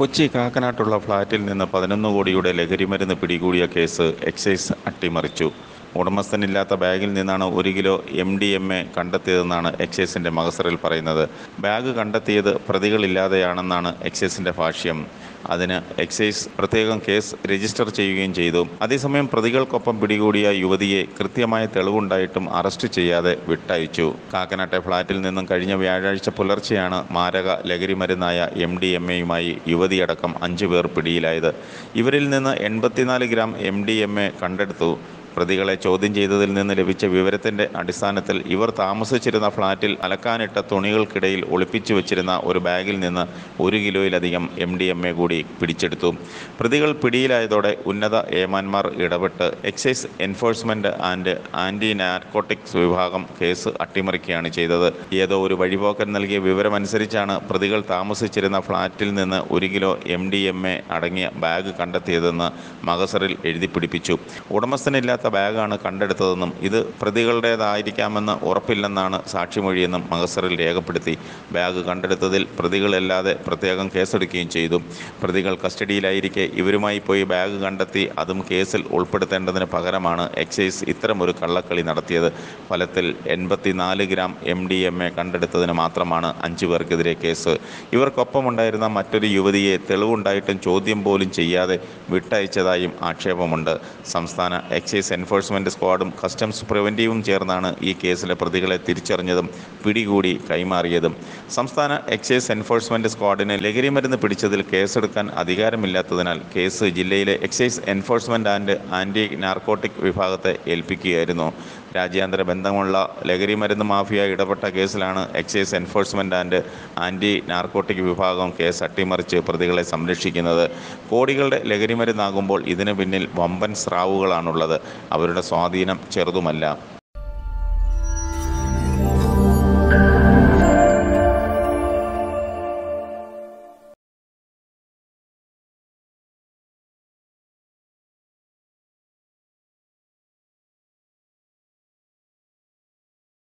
കൊച്ചി കാക്കനാട്ടുള്ള ഫ്ളാറ്റിൽ നിന്ന് പതിനൊന്ന് കോടിയുടെ ലഹരിമരുന്ന് പിടികൂടിയ കേസ് എക്സൈസ് അട്ടിമറിച്ചു ഉടമസ്ഥനില്ലാത്ത ബാഗിൽ നിന്നാണ് ഒരു kilo M D M A കണ്ടെത്തിയതെന്നാണ് എക്സൈസിൻ്റെ മകസറിൽ പറയുന്നത് ബാഗ് കണ്ടെത്തിയത് പ്രതികളില്ലാതെയാണെന്നാണ് എക്സൈസിൻ്റെ ഭാഷ്യം അതിന് എക്സൈസ് പ്രത്യേകം കേസ് രജിസ്റ്റർ ചെയ്യുകയും ചെയ്തു അതേസമയം പ്രതികൾക്കൊപ്പം പിടികൂടിയ യുവതിയെ കൃത്യമായ തെളിവുണ്ടായിട്ടും അറസ്റ്റ് ചെയ്യാതെ വിട്ടയച്ചു കാക്കനാട്ടെ ഫ്ളാറ്റിൽ നിന്നും കഴിഞ്ഞ വ്യാഴാഴ്ച പുലർച്ചെയാണ് മാരക ലഹരി മരുന്നായ എം ഡി എം എയുമായി യുവതിയടക്കം അഞ്ചു പേർ പിടിയിലായത് ഇവരിൽ നിന്ന് എൺപത്തിനാല് gram M D M A കണ്ടെടുത്തു പ്രതികളെ ചോദ്യം ചെയ്തതിൽ നിന്ന് ലഭിച്ച വിവരത്തിന്റെ അടിസ്ഥാനത്തിൽ ഇവർ താമസിച്ചിരുന്ന ഫ്ളാറ്റിൽ അലക്കാനിട്ട തുണികൾക്കിടയിൽ ഒളിപ്പിച്ചു വെച്ചിരുന്ന ഒരു ബാഗിൽ നിന്ന് ഒരു കിലോയിലധികം എം ഡി എം എ കൂടി പിടിച്ചെടുത്തു പ്രതികൾ പിടിയിലായതോടെ ഉന്നത ഏമാന്മാർ ഇടപെട്ട് excise enforcement and anti narcotics വിഭാഗം കേസ് അട്ടിമറിക്കുകയാണ് ചെയ്തത് ഏതോ ഒരു വഴിപോക്കൻ നൽകിയ വിവരമനുസരിച്ചാണ് പ്രതികൾ താമസിച്ചിരുന്ന ഫ്ളാറ്റിൽ നിന്ന് ഒരു kilo M D M A അടങ്ങിയ ബാഗ് കണ്ടെത്തിയതെന്ന് മകസറിൽ എഴുതി പിടിപ്പിച്ചു ഉടമസ്ഥനില്ലാത്ത ബാഗാണ് കണ്ടെടുത്തതെന്നും ഇത് പ്രതികളുടേതായിരിക്കാമെന്ന് ഉറപ്പില്ലെന്നാണ് സാക്ഷിമൊഴിയെന്നും മകസറിൽ രേഖപ്പെടുത്തി ബാഗ് കണ്ടെടുത്തതിൽ പ്രതികളല്ലാതെ പ്രത്യേകം കേസെടുക്കുകയും ചെയ്തു പ്രതികൾ കസ്റ്റഡിയിലായിരിക്കെ ഇവരുമായി പോയി ബാഗ് കണ്ടെത്തി അതും കേസിൽ ഉൾപ്പെടുത്തേണ്ടതിന് പകരമാണ് എക്സൈസ് ഇത്തരമൊരു കള്ളക്കളി നടത്തിയത് ഫലത്തിൽ എൺപത്തിനാല് gram M D M A കണ്ടെടുത്തതിന് മാത്രമാണ് അഞ്ചു പേർക്കെതിരെ കേസ് ഇവർക്കൊപ്പമുണ്ടായിരുന്ന മറ്റൊരു യുവതിയെ തെളിവുണ്ടായിട്ടും ചോദ്യം പോലും ചെയ്യാതെ വിട്ടയച്ചതായും ആക്ഷേപമുണ്ട് സംസ്ഥാന എക്സൈസ് എൻഫോഴ്സ്മെന്റ് സ്ക്വാഡും കസ്റ്റംസ് പ്രിവൻറ്റീവും ചേർന്നാണ് ഈ കേസിലെ പ്രതികളെ തിരിച്ചറിഞ്ഞതും പിടികൂടി കൈമാറിയതും സംസ്ഥാന എക്സൈസ് എൻഫോഴ്സ്മെന്റ് സ്ക്വാഡിന് ലഹരിമരുന്ന് പിടിച്ചതിൽ കേസെടുക്കാൻ അധികാരമില്ലാത്തതിനാൽ കേസ് ജില്ലയിലെ excise enforcement and anti narcotic വിഭാഗത്തെ ഏൽപ്പിക്കുകയായിരുന്നു രാജ്യാന്തര ബന്ധമുള്ള ലഹരിമരുന്ന് മാഫിയ ഇടപെട്ട കേസിലാണ് excise enforcement and anti narcotic വിഭാഗം കേസ് അട്ടിമറിച്ച് പ്രതികളെ സംരക്ഷിക്കുന്നത് കോടികളുടെ ലഹരിമരുന്നാകുമ്പോൾ ഇതിന് പിന്നിൽ വമ്പൻ സ്രാവുകളാണുള്ളത് അവരുടെ സ്വാധീനം ചെറുതുമല്ല